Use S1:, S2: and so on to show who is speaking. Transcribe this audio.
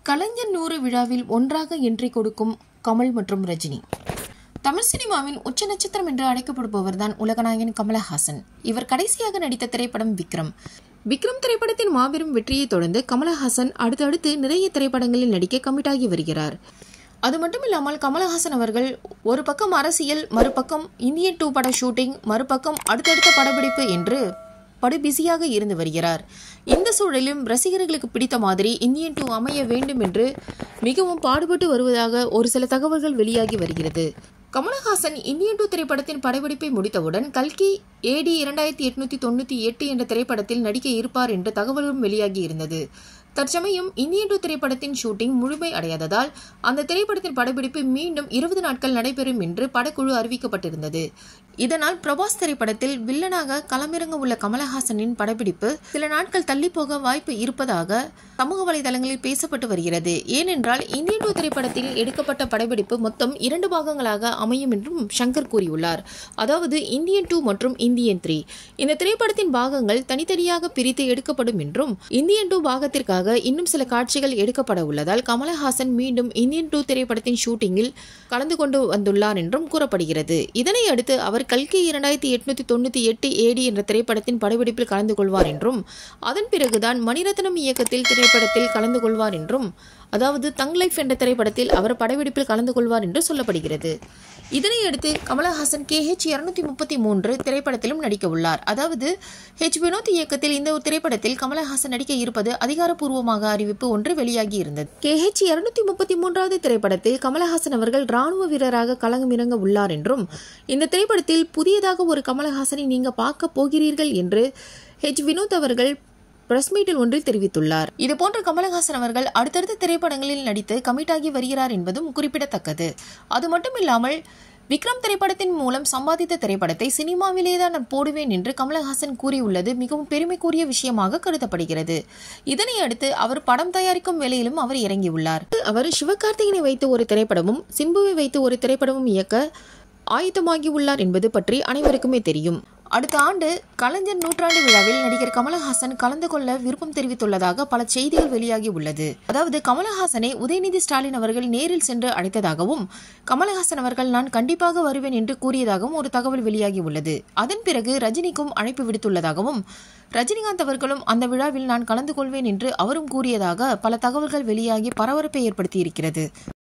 S1: கலைஞர் நூறு விழாவில் ஒன்றாக என்ட்ரி கொடுக்கும் கமல் மற்றும் ரஜினி தமிழ் சினிமாவின் உச்ச நட்சத்திரம் என்று அழைக்கப்படுபவர் தான் உலகநாயகன் கமலஹாசன் இவர் கடைசியாக நடித்த திரைப்படம் விக்ரம் விக்ரம் திரைப்படத்தின் மாபெரும் வெற்றியை தொடர்ந்து கமலஹாசன் அடுத்தடுத்து நிறைய திரைப்படங்களில் நடிக்க கமிட்டாகி வருகிறார் அது மட்டும் இல்லாமல் கமலஹாசன் அவர்கள் ஒரு பக்கம் அரசியல் மறுபக்கம் இந்தியன் டூ பட ஷூட்டிங் மறுபக்கம் அடுத்தடுத்த படப்பிடிப்பு என்று படு பிஸியாக இருந்து வருகிறார் இந்த சூழலிலும் ரசிகர்களுக்கு பிடித்த மாதிரி இந்தியன் டூ அமைய வேண்டும் என்று மிகவும் பாடுபட்டு வருவதாக ஒரு சில தகவல்கள் வெளியாகி வருகிறது கமலஹாசன் இந்தியன் டூ திரைப்படத்தின் படப்பிடிப்பை முடித்தவுடன் கல்கி ஏடி இரண்டாயிரத்தி எட்நூத்தி தொண்ணூத்தி எட்டு என்ற திரைப்படத்தில் நடிக்க இருப்பார் என்ற தகவலும் வெளியாகி இருந்தது தற்சமயம் இந்தியன் டூ திரைப்படத்தின் ஷூட்டிங் முழுமை அடையாததால் அந்த திரைப்படத்தின் படப்பிடிப்பு மீண்டும் இருபது நாட்கள் நடைபெறும் என்று படக்குழு அறிவிக்கப்பட்டிருந்தது இதனால் பிரபாஸ் திரைப்படத்தில் வில்லனாக களமிறங்க உள்ள கமலஹாசனின் படப்பிடிப்பு சில நாட்கள் தள்ளி போக வாய்ப்பு இருப்பதாக சமூக வலைதளங்களில் பேசப்பட்டு வருகிறது ஏனென்றால் இந்தியன் டூ திரைப்படத்தில் எடுக்கப்பட்ட படப்பிடிப்பு மொத்தம் இரண்டு பாகங்களாக அமையும் என்றும் சங்கர் கூறியுள்ளார் அதாவது இந்தியன் டூ மற்றும் இந்தியன் த்ரீ இந்த திரைப்படத்தின் பாகங்கள் தனித்தனியாக பிரித்து எடுக்கப்படும் என்றும் இந்தியன் டூ பாகத்திற்காக இன்னும் சில காட்சிகள் எடுக்கப்பட உள்ளதால் கமலஹாசன் மீண்டும் இந்தியன் டூ திரைப்படத்தின் ஷூட்டிங்கில் கலந்து கொண்டு வந்துள்ளார் என்றும் கூறப்படுகிறது இதனை அடுத்து அவர் கல்கி இரண்டாயிரத்தி எட்நூத்தி தொண்ணூத்தி எட்டு ஏடி என்ற திரைப்படத்தின் படப்பிடிப்பில் கலந்து கொள்வார் என்றும் அதன் பிறகுதான் மணிரத்னம் இயக்கத்தில் திரைப்படத்தில் கலந்து கொள்வார் என்றும் அதாவது தங் லைஃப் என்ற திரைப்படத்தில் அவர் படப்பிடிப்பில் கலந்து கொள்வார் என்று சொல்லப்படுகிறது இதனையடுத்து கமலஹாசன் கே ஹெச் இருநூத்தி முப்பத்தி மூன்று திரைப்படத்திலும் நடிக்க உள்ளார் அதாவது ஹெச் வினோத் இயக்கத்தில் இந்த ஒரு திரைப்படத்தில் கமலஹாசன் நடிக்க இருப்பது அதிகாரப்பூர்வமாக அறிவிப்பு ஒன்று வெளியாகி இருந்தது கே ஹெச் இருநூத்தி முப்பத்தி மூன்றாவது திரைப்படத்தில் கமலஹாசன் அவர்கள் ராணுவ வீரராக களமிறங்க உள்ளார் என்றும் இந்த திரைப்படத்தில் புதியதாக ஒரு கமலஹாசனை நீங்க பார்க்க போகிறீர்கள் என்று ஹெச் வினோத் அவர்கள் பிரஸ் மீட்டில் ஒன்றில் தெரிவித்துள்ளார் இதுபோன்ற கமலஹாசன் அவர்கள் அடுத்தடுத்த திரைப்படங்களில் நடித்து கமிட்டாகி வருகிறார் என்பதும் குறிப்பிடத்தக்கது அது மட்டும் இல்லாமல் விக்ரம் திரைப்படத்தின் மூலம் சம்பாதித்த திரைப்படத்தை சினிமாவிலே தான் நான் போடுவேன் என்று கமலஹாசன் கூறியுள்ளது மிகவும் பெருமைக்குரிய விஷயமாக கருதப்படுகிறது இதனை அடுத்து அவர் படம் தயாரிக்கும் வேலையிலும் அவர் இறங்கியுள்ளார் அவர் சிவகார்த்திகனை வைத்து ஒரு திரைப்படமும் சிம்புவை வைத்து ஒரு திரைப்படமும் இயக்க ஆயத்தமாகி உள்ளார் என்பது பற்றி அனைவருக்குமே தெரியும் அடுத்த ஆண்டு கலைஞர் நூற்றாண்டு விழாவில் நடிகர் கமலஹாசன் கலந்து கொள்ள விருப்பம் தெரிவித்துள்ளதாக பல செய்திகள் வெளியாகி உள்ளது அதாவது கமலஹாசனை உதயநிதி ஸ்டாலின் அவர்கள் நேரில் சென்று அழைத்ததாகவும் கமலஹாசன் அவர்கள் நான் கண்டிப்பாக வருவேன் என்று கூறியதாகவும் ஒரு தகவல் வெளியாகி உள்ளது அதன் பிறகு ரஜினிக்கும் அழைப்பு விடுத்துள்ளதாகவும் ரஜினிகாந்த் அவர்களும் அந்த விழாவில் நான் கலந்து கொள்வேன் என்று அவரும் கூறியதாக பல தகவல்கள் வெளியாகி பரபரப்பை ஏற்படுத்தியிருக்கிறது